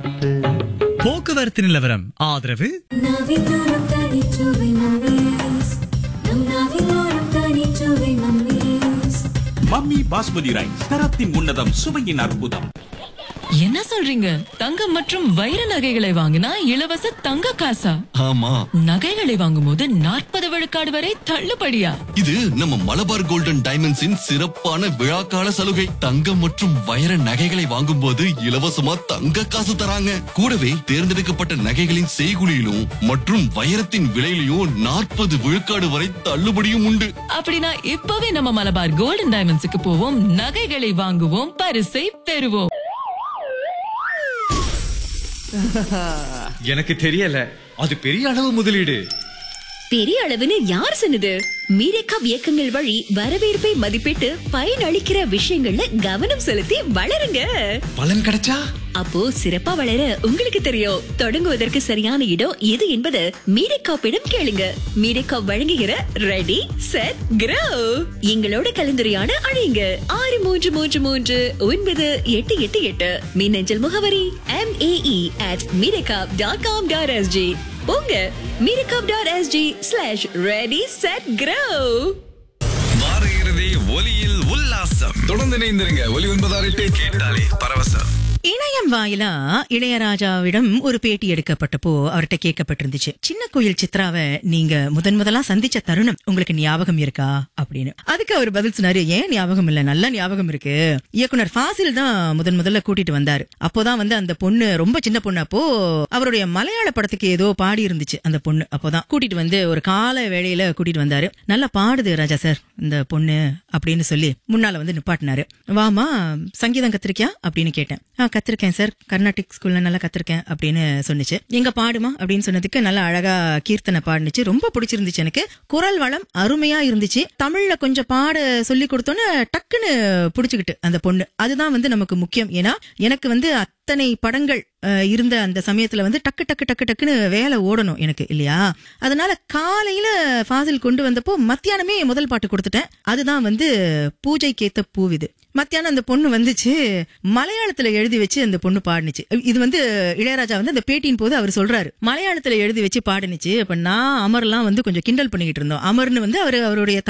காத்து போக்குவரத்து நிலவரம் ஆதரவு நாவிலோரம் தனிச்சுவை மம்மீஸ் நம் நாவிலோரம் தனிச்சுவை மம்மீஸ் மம்மி பாஸ்மதி ரைஸ் தரத்தின் உன்னதம் சுவையின் அற்புதம் என்ன சொல்றீங்க தங்கம் மற்றும் வைர நகைகளை வாங்கினா இலவச தங்க காசா ஆமா நகைகளை வாங்கும்போது நாற்பது விழுக்காடு வரை தள்ளுபடியா இது நம்ம மலபார் கோல்டன் டைமண்ட்ஸின் சிறப்பான விழாக்கால சலுகை தங்கம் மற்றும் வைர நகைகளை வாங்கும்போது இலவசமா தங்க காசு தராங்க கூடவே தேர்ந்தெடுக்கப்பட்ட நகைகளின் செய்குலியிலும் மற்றும் வைரத்தின் விலையிலும் நாற்பது விழுக்காடு வரை தள்ளுபடியும் உண்டு அப்படின்னா இப்பவே நம்ம மலபார் கோல்டன் டைமண்ட்ஸுக்கு போவோம் நகைகளை வாங்குவோம் பரிசை பெறுவோம் எனக்கு தெரியல அது பெரிய அளவு முதலீடு பெரிய அளவுன்னு யார் சொன்னது மீரேக்கா இயக்கங்கள் வழி வரவேற்பை மதிப்பிட்டு பயனளிக்கிற விஷயங்கள்ல கவனம் செலுத்தி வளருங்க பலன் கிடைச்சா அப்போ சிறப்பா வளர உங்களுக்கு தெரியும் தொடங்குவதற்கு சரியான இடம் எது என்பது மீரேக்காப்பிடம் கேளுங்க மீரேக்கா வழங்குகிற ரெடி செட் கிரோ எங்களோட கலந்துரையாட அழையுங்க ஆறு மூன்று மூன்று மூன்று ஒன்பது எட்டு எட்டு எட்டு மின்னஞ்சல் முகவரி எம் ஏஇ அட் மீரேக்காப் டாட் காம் டாட் எஸ்ஜி போங்க மீரேக்காப் dot SG slash ready set grow வார இறுதி ஒலியில் உல்லாசம் தொடர்ந்து இணைந்திருங்க ஒலி ஒன்பதாறு கேட்டாலே பரவசம் இணையம் வாயிலா இளையராஜாவிடம் ஒரு பேட்டி எடுக்கப்பட்டப்போ அவர்கிட்ட கேட்கப்பட்டிருந்துச்சு சின்ன கோயில் சித்ராவை நீங்க முதன் முதலா சந்திச்ச தருணம் உங்களுக்கு ஞாபகம் இருக்கா அப்படின்னு அதுக்கு அவர் பதில் சொன்னாரு ஏன் ஞாபகம் இல்ல நல்ல ஞாபகம் இருக்கு இயக்குனர் ஃபாசில் தான் முதன் முதல்ல கூட்டிட்டு வந்தாரு அப்போதான் வந்து அந்த பொண்ணு ரொம்ப சின்ன பொண்ணு அப்போ அவருடைய மலையாள படத்துக்கு ஏதோ பாடி இருந்துச்சு அந்த பொண்ணு அப்போதான் கூட்டிட்டு வந்து ஒரு கால வேளையில கூட்டிட்டு வந்தாரு நல்லா பாடுது ராஜா சார் இந்த பொண்ணு அப்படின்னு சொல்லி முன்னால வந்து நிப்பாட்டினாரு வாமா சங்கீதம் கத்திருக்கியா அப்படின்னு கேட்டேன் ஆ கத்திருக்கேன் சார் கர்நாடிக் ஸ்கூல்ல நல்லா கத்திருக்கேன் அப்படின்னு சொன்னுச்சு எங்க பாடுமா அப்படின்னு சொன்னதுக்கு நல்லா அழகா கீர்த்தனை பாடுனுச்சு ரொம்ப பிடிச்சிருந்துச்சு எனக்கு குரல் வளம் அருமையா இருந்துச்சு தமிழ்ல கொஞ்சம் பாட சொல்லி கொடுத்தோன்னு டக்குன்னு பிடிச்சுக்கிட்டு அந்த பொண்ணு அதுதான் வந்து நமக்கு முக்கியம் ஏன்னா எனக்கு வந்து அத்தனை படங்கள் அஹ், இருந்த அந்த சமயத்துல வந்து டக்கு டக்கு டக்கு டக்குன்னு வேலை ஓடணும் எனக்கு இல்லையா அதனால காலையில ஃபாசில் கொண்டு வந்தப்போ மத்தியானமே முதல் பாட்டு கொடுத்துட்டேன் அதுதான் வந்து பூஜைக்கேத்த பூவிது மத்தியானம் அந்த பொண்ணு வந்துச்சு மலையாளத்துல எழுதி வச்சு அந்த பொண்ணு பாடுனுச்சு இது வந்து இளையராஜா வந்து அந்த பேட்டியின் போது அவர் சொல்றாரு மலையாளத்துல எழுதி வச்சு பாடுனுச்சு அப்ப நான் அமர்லாம் வந்து கொஞ்சம் கிண்டல் பண்ணிக்கிட்டு இருந்தோம் அமர்னு வந்து அவர் அவருடைய